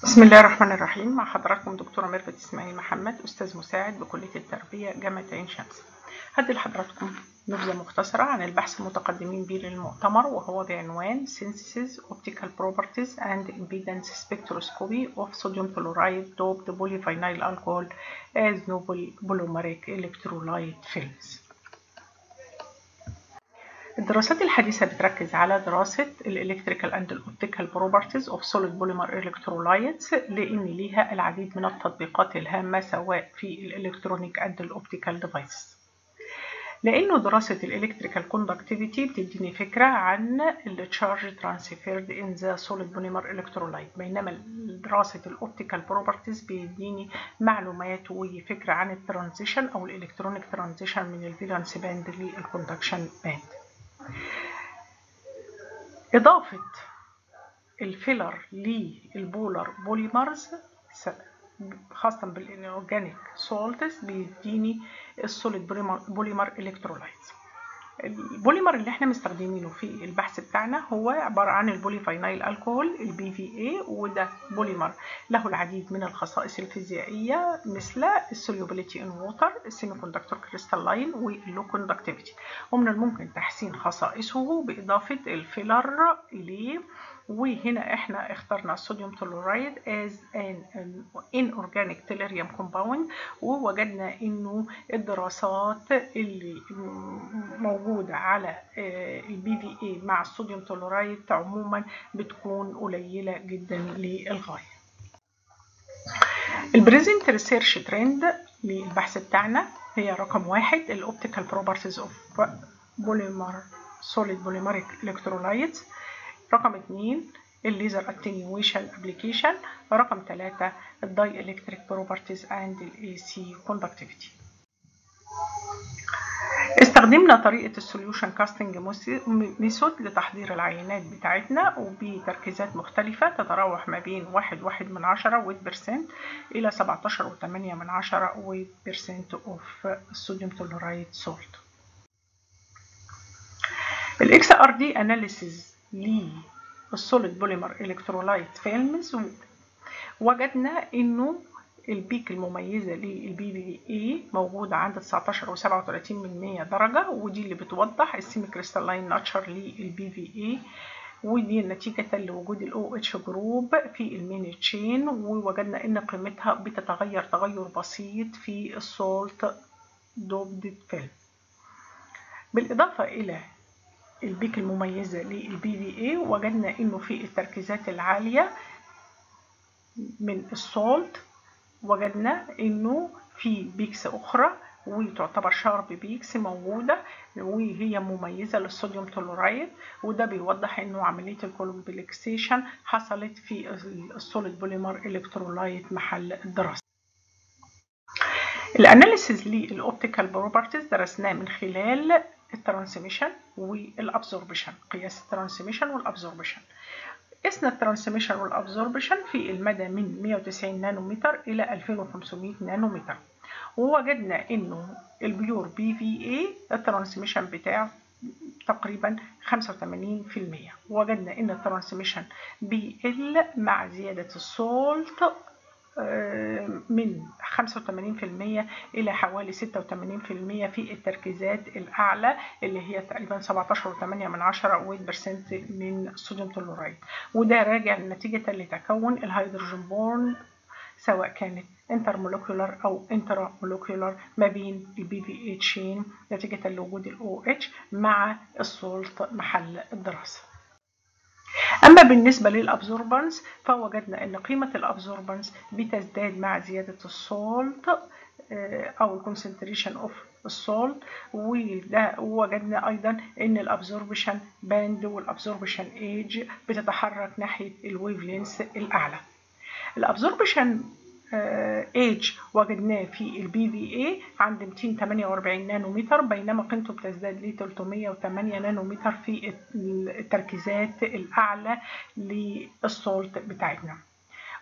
بسم الله الرحمن الرحيم مع حضراتكم دكتورة ميرفت إسماعيل محمد أستاذ مساعد بكلية التربية جامعة عين شمس هدي لحضراتكم نبذة مختصرة عن البحث المتقدمين به للمؤتمر وهو بعنوان Synthesis Optical Properties and Impedance Spectroscopy of Sodium Chloride Doped Polyvinyl Alcohol as Noble Polymeric Electrolyte Films الدراسات الحديثة بتركز على دراسة الإلكتريكال أند الأوبتيكال بروبرتيز أوف سوليد بوليمر إلكترولايتس لأن ليها العديد من التطبيقات الهامة سواء في الإلكترونيك أند الأوبتيكال ديفايسز لأنه دراسة الإلكتريكال كوندكتيفيتي بتديني فكرة عن التشارج ترانسفيرد إن ذا سوليد بوليمر إلكترولايت بينما دراسة الأوبتيكال بروبرتيز بيديني معلومات وفكرة عن الترانزيشن أو الإلكترونيك ترانزيشن من الفالنس باند للكوندكشن باند إضافة الفيلر للبولر بوليمرز خاصة بالإنورجانيك سولتس بيديني السوليد بوليمر إلكترولايتس البوليمر اللي احنا مستخدمينه في البحث بتاعنا هو عبارة عن البوليفينايل الكحول البي في اي وده بوليمر له العديد من الخصائص الفيزيائية مثل السوليوبيليتي ان ووتر السيمي كوندكتور كريستالين واللو كوندكتيفيتي ومن الممكن تحسين خصائصه بإضافة الفيلر إليه وهنا احنا اخترنا الصوديوم تولورايد as an inorganic tellurium compound ووجدنا انه الدراسات اللي موجودة على البي في اي مع الصوديوم تولورايد عموما بتكون قليلة جدا للغاية البريزنت ريسيرش ترند للبحث بتاعنا هي رقم واحد الاوبتيكال بروبرتيز اوف بوليمر سوليد بوليمريك الكترولايتس رقم اتنين الليزر اتنيويشن ابليكيشن رقم ثلاثة الداي الكتريك بروبرتيز اند الاي سي كوندكتيفيتي استخدمنا طريقة السوليوشن كاستنج ميثود لتحضير العينات بتاعتنا وبتركيزات مختلفة تتراوح ما بين واحد واحد من عشرة ويت برسنت إلى سبعتاشر وتمانية من عشرة ويت برسنت اوف الصوديوم تولورايد سولت الاكس ار دي اناليسيز للسوليد بوليمر الكترولايت فيلمز وجدنا انه البيك المميزة للبي بي اي موجودة عند 19 و37 من 100 درجة ودي اللي بتوضح السيمي كريستالين ناتشر للبي في اي ودي نتيجة لوجود ال OH جروب في المين تشين ووجدنا ان قيمتها بتتغير تغير بسيط في السولت دوبد فيلم بالإضافة إلى البيك المميزة للبي في اي وجدنا انه في التركيزات العالية من السولت وجدنا انه في بيكس اخرى وتعتبر شارب بيكس موجودة وهي مميزة للصوديوم تولورايد وده بيوضح انه عملية الكولومبلكسيشن حصلت في السوليد بوليمر الكترولايت محل الدراسة الاناليسيز للاوبتيكال بروبرتيز درسناه من خلال الترانسميشن والابزوربشن قياس الترانسميشن والابزوربشن قسنا الترانسميشن والابزوربشن في المدى من 190 نانومتر الى 2500 نانومتر ووجدنا انه البيور بي في اي الترانسميشن بتاعه تقريبا 85% وجدنا ان الترانسميشن بيقل مع زيادة السولت من 85% إلى حوالي 86% في التركيزات الأعلى اللي هي تقريبا 17.8 من عشرة ويت برسنت من الصوديوم تولورايد وده راجع نتيجة لتكون الهيدروجين بورن سواء كانت انترمولكيولار أو انترامولكيولار ما بين البي في اي تشين نتيجة لوجود ال OH مع السولت محل الدراسة. أما بالنسبة للأبزوربانس فوجدنا أن قيمة الأبزوربانس بتزداد مع زيادة السولت أو الكونسنتريشن أوف السولت ووجدنا أيضا أن الأبزوربشن باند والأبزوربشن ايج بتتحرك ناحية الويف لينس الأعلى الأبزوربشن ايج وجدناه في البي في اي عند 248 نانومتر بينما قيمته بتزداد ل 308 نانومتر في التركيزات الاعلى للسولت بتاعتنا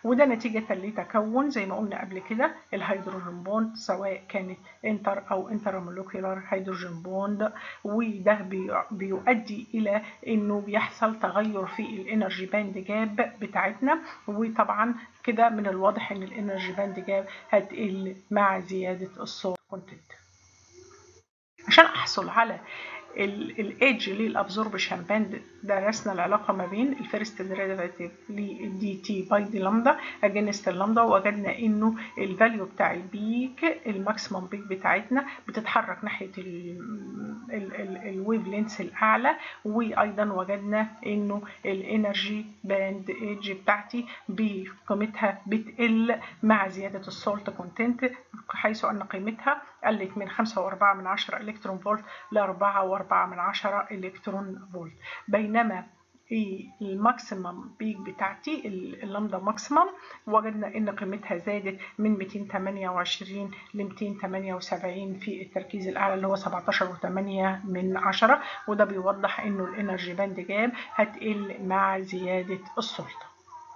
وده نتيجة لتكون زي ما قلنا قبل كده الهيدروجين بوند سواء كانت انتر او انترمولوكيولار هيدروجين بوند وده بيؤدي الى انه بيحصل تغير في الانرجي باند جاب بتاعتنا وطبعا كده من الواضح ان الانرجي باند جاب هتقل مع زيادة الصوت كونتنت عشان احصل على الايدج للابزوربشن باند درسنا العلاقه ما بين الفيرست ديريفاتيف للدي تي باي دي لامدا اجينست اللامدا ووجدنا انه الفاليو بتاع البيك الماكسيمم بيك بتاعتنا بتتحرك ناحيه الويف لينس الاعلى وايضا وجدنا انه الانرجي باند ايدج بتاعتي بقيمتها بتقل مع زياده السولت كونتنت حيث ان قيمتها قلت من 5.4 من 10 الكترون فولت ل 4.4 من 10 الكترون فولت بينما الماكسيمم بيك بتاعتي اللامدا ماكسيمم وجدنا ان قيمتها زادت من 228 ل 278 في التركيز الاعلى اللي هو 17.8 من 10 وده بيوضح انه الانرجي باند جاب هتقل مع زياده السلطه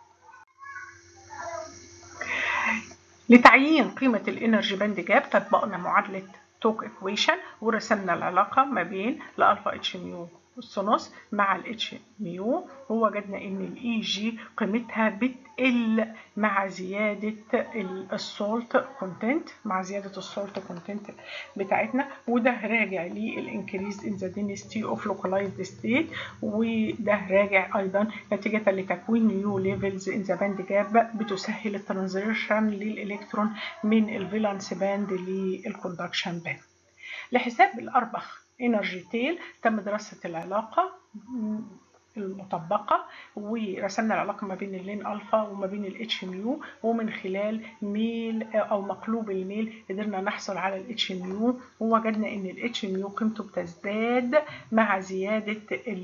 لتعيين قيمة الانرجي باند جاب طبقنا معادلة توك ايكويشن ورسمنا العلاقة ما بين الالفا اتش ميو الثنص مع الاتش ميو ووجدنا ان الاي جي قيمتها بتقل مع زيادة السولت كونتنت مع زيادة السولت كونتنت بتاعتنا وده راجع للانكريز ان ذا density اوف localized ستيت وده راجع ايضا نتيجة لتكوين نيو ليفلز ان ذا باند جاب بتسهل الترانزيشن للالكترون من الفالنس باند للكوندكشن باند لحساب الاربخ انرجي تيل تم دراسة العلاقة المطبقة ورسمنا العلاقة ما بين اللين ألفا وما بين الاتش ميو ومن خلال ميل أو مقلوب الميل قدرنا نحصل على الاتش ميو ووجدنا إن الاتش ميو قيمته بتزداد مع زيادة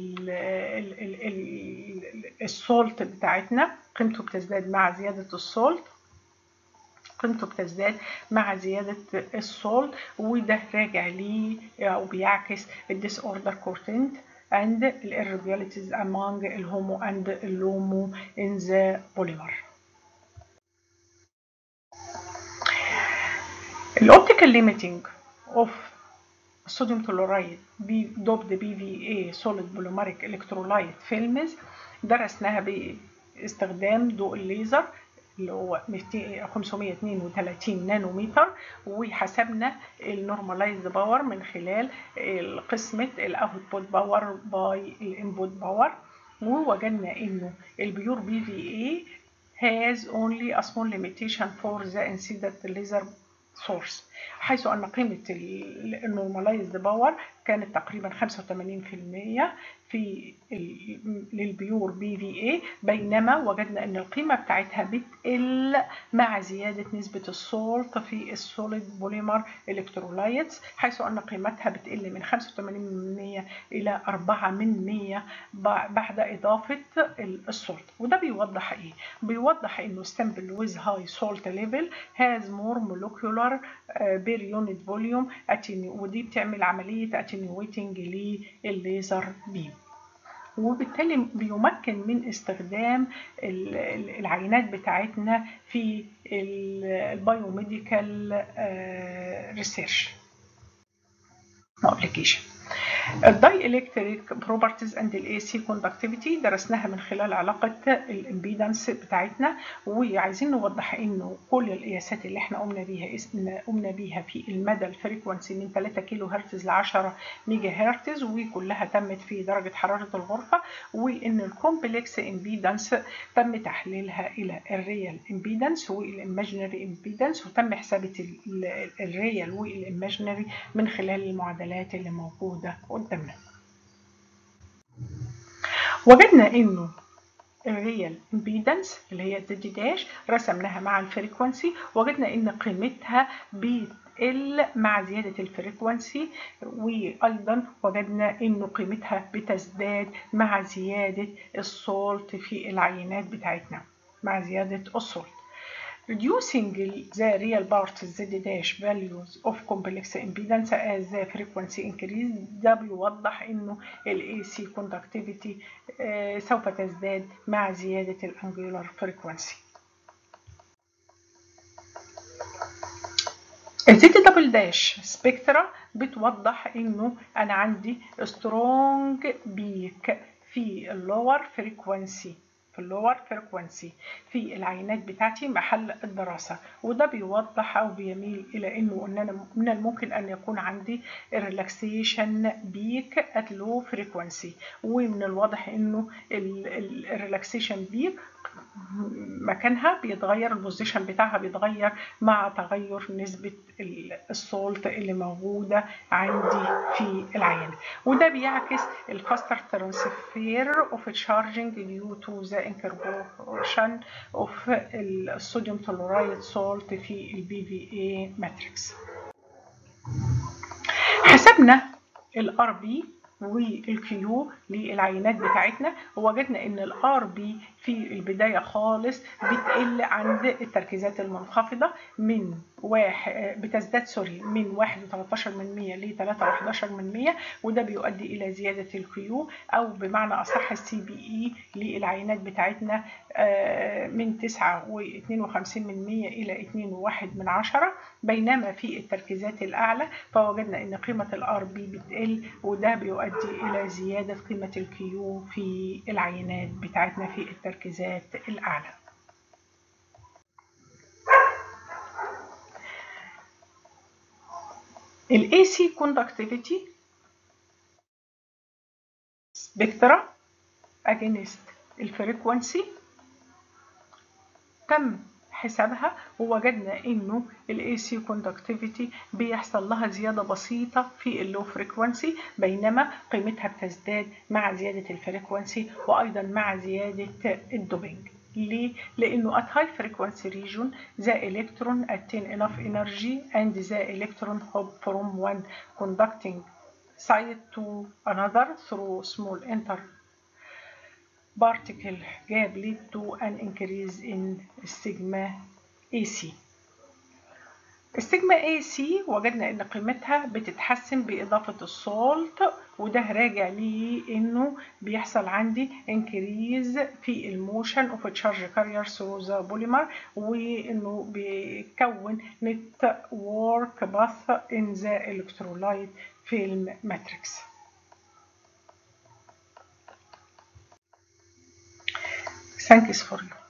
السولت بتاعتنا قيمته بتزداد مع زيادة السولت قيمته بتزداد مع زيادة السول وده راجع ليه أو بيعكس الديس اوردر كورتنت and irregularities among الهومو and اللومو in the polymer. الاوبتيكال limiting of sodium telluride doped BVA solid polymeric electrolyte films درسناها باستخدام ضوء الليزر اللي هو 532 نانومتر وحسبنا النورماليزد باور من خلال قسمة الاوتبوت باور باي الانبوت باور ووجدنا انه البيور بي في اي has only a small limitation for the incident laser source حيث ان قيمة النورماليزد باور كانت تقريبا 85% في للبيور بي في اي بينما وجدنا ان القيمه بتاعتها بتقل مع زياده نسبه السولت في السوليد بوليمر الكترولايتس حيث ان قيمتها بتقل من 85% الى 4 من 100 بعد اضافه السولت وده بيوضح ايه بيوضح انه ستامبل ويز هاي سولت ليفل هاز مور مولكيولار بير يونت فوليوم ودي بتعمل عمليه اتنيويتنج للليزر بيم وبالتالي بيمكن من استخدام العينات بتاعتنا في البايوميديكال ريسيرش ابلكيشن الداي الكتريك بروبرتيز اند الاي سي كوندكتيفيتي درسناها من خلال علاقه الامبيدنس بتاعتنا وعايزين نوضح انه كل القياسات اللي احنا قمنا بيها قمنا بيها في المدى الفريكونسي من 3 كيلو هرتز ل 10 ميجا هرتز وكلها تمت في درجه حراره الغرفه وان الكومبلكس امبيدنس تم تحليلها الى الريال امبيدنس والايماجينري امبيدنس وتم حسابه الريال والايماجينري من خلال المعادلات اللي موجوده قدامنا وجدنا انه الريال امبيدنس اللي هي زد داش رسمناها مع الفريكونسي وجدنا ان قيمتها بتقل مع زيادة الفريكونسي وأيضا وجدنا إنه قيمتها بتزداد مع زيادة السولت في العينات بتاعتنا مع زيادة السولت reducing the real parts z dash values of complex impedance as the frequency increase ده بيوضح انه ال AC conductivity سوف تزداد مع زيادة الانجولار frequency الزد دبل داش سبكترا بتوضح انه انا عندي سترونج بيك في اللور فريكوانسي في اللور فريكوانسي في العينات بتاعتي محل الدراسة وده بيوضح أو بيميل إلى إنه إن أنا من الممكن أن يكون عندي الريلاكسيشن بيك ات لو فريكوانسي ومن الواضح إنه الريلاكسيشن بيك مكانها بيتغير البوزيشن بتاعها بيتغير مع تغير نسبة السولت اللي موجودة عندي في العينة وده بيعكس الفاستر ترانسفير اوف تشارجنج ديو تو ذا انكربوشن اوف الصوديوم تلورايد سولت في البي في اي ماتريكس حسبنا الار بي والكيو للعينات بتاعتنا ووجدنا ان الار بي في البدايه خالص بتقل عند التركيزات المنخفضه من واحد بتزداد سوري من 1.13 من 100 ل 3.11 من 100 وده بيؤدي الى زياده الكيو او بمعنى اصح السي بي اي للعينات بتاعتنا من 9.52 من 100 الى 2.1 من 10 بينما في التركيزات الاعلى فوجدنا ان قيمه الار بي بتقل وده بيؤدي الى زياده قيمه الكيو في العينات بتاعتنا في التركيزات الاعلى ال AC conductivity spectra against الفريكوانسي تم حسابها ووجدنا انه ال AC conductivity بيحصل لها زيادة بسيطة في اللو فريكوانسي بينما قيمتها بتزداد مع زيادة الفريكوانسي وايضا مع زيادة الدوبينج ليه؟ لأنه at high frequency region the electron attain enough energy and the electron hop from one conducting side to another through small inter particle gap lead to an increase in sigma AC. السيجما اي سي وجدنا ان قيمتها بتتحسن باضافه السولت وده راجع لانه بيحصل عندي انكريز في الموشن اوف تشارج كارير ثرو ذا بوليمر وانه بيكون نت وورك باث ان ذا الكترولايت فيلم ماتريكس Thanks for you.